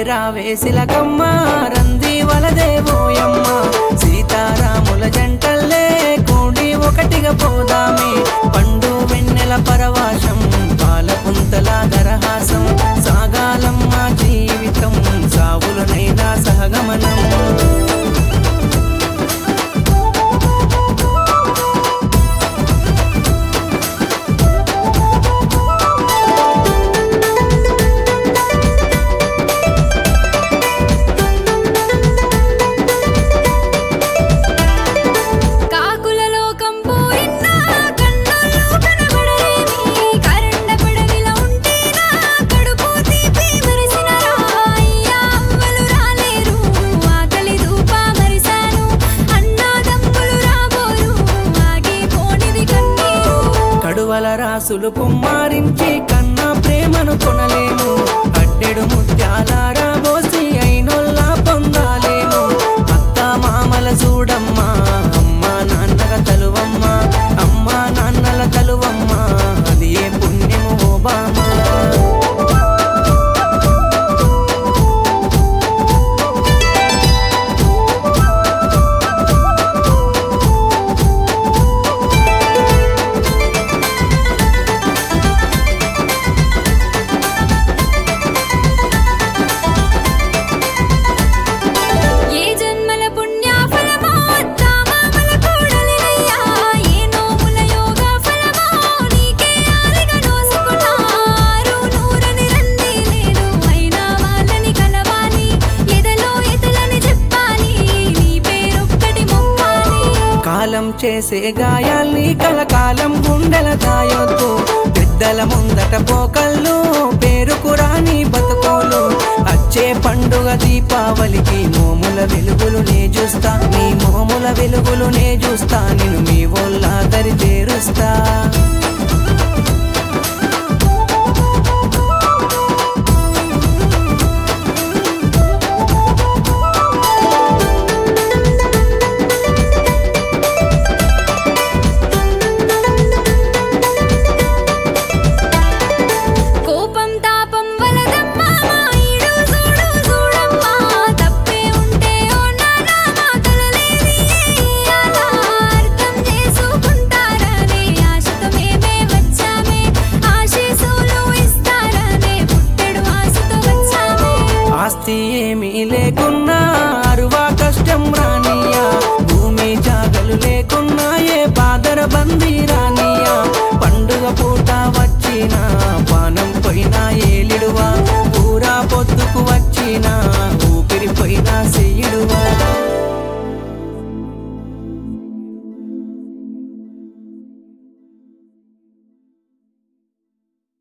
రావేసిలకమ్మ రంది వలదేవోయమ్మ సీతారాముల జంటల్లే కూడి ఒకటిగా పోదామే పండు వెన్నెల పరవాశం పాలపుంతల దరహాసం సాగాలమ్మ జీవితం సావులనైనా సహగమనం కాకుల లోకం పోయినా కన్నుల్లో కనబడలేమి కరెండ పడవిలా ఉంటేనా కడుపు తీపి మరిసిన రాయ్యా అవ్వలు రాలేరు ఆకలి దూప మరిశాను అన్నాదమ్ములు రాబోరు ఆగిపోనిది కన్నీరు కడువల రాసులు కుమ్మారించి కన్నా ప్రేమను కొనలేము అడ్డెడు ముత్యాలారా పోసి అయినోల్లా పొందాలేము అత్త మామల చూడమ్మా అమ్మ నాన్నల తలువమ్మ అమ్మ నాన్నల తలువమ్మ అది ఏ పుణ్యము ఓ బామా ఏ జన్మల పుణ్య ఫలమో మామల కూడలినయ్యా ఏ నోముల యోగ ఫలమో నీకే ఆలిగా నోసుకున్నారు నూరని రంది లేదు అయినా వాళ్ళని కలవాలి ఎదలో ఎదలని చెప్పాలి నీ పేరొక్కటి మొక్కాలి కాలం చేసే గాయాల్ని కలకాలం గుండెల దాయొద్దు పెద్దల ముందట పోకళ్ళు పేరుకు రాని బతుకోలు అచ్చే పండుగ దీపావళికి మోముల వెలుగులు నే చూస్తా నీ మోముల వెలుగులు నే చూస్తా నేను మీ ఒళ్ళ దరి చేరుస్తా కోపం తాపం వలదమ్మా ఈడు చూడు చూడమ్మా తప్పే ఉంటే ఓ నాన్న మా తలలేని అలా అర్థం చేసుకుంటారనే ఆశతో మేమే వచ్చామే ఆశీసులు ఇస్తారనే పుట్టెడు ఆశతో వచ్చామే ఆస్తి ఏమీ లేకున్నా అరువా కష్టం రానియా భూమి జాగలు లేకున్నా ఏ బాదర బందీ రానియా పండుగ పూట వచ్చిన పానం పోయినా ఏలిడువా పూరా పొద్దుకు వచ్చిన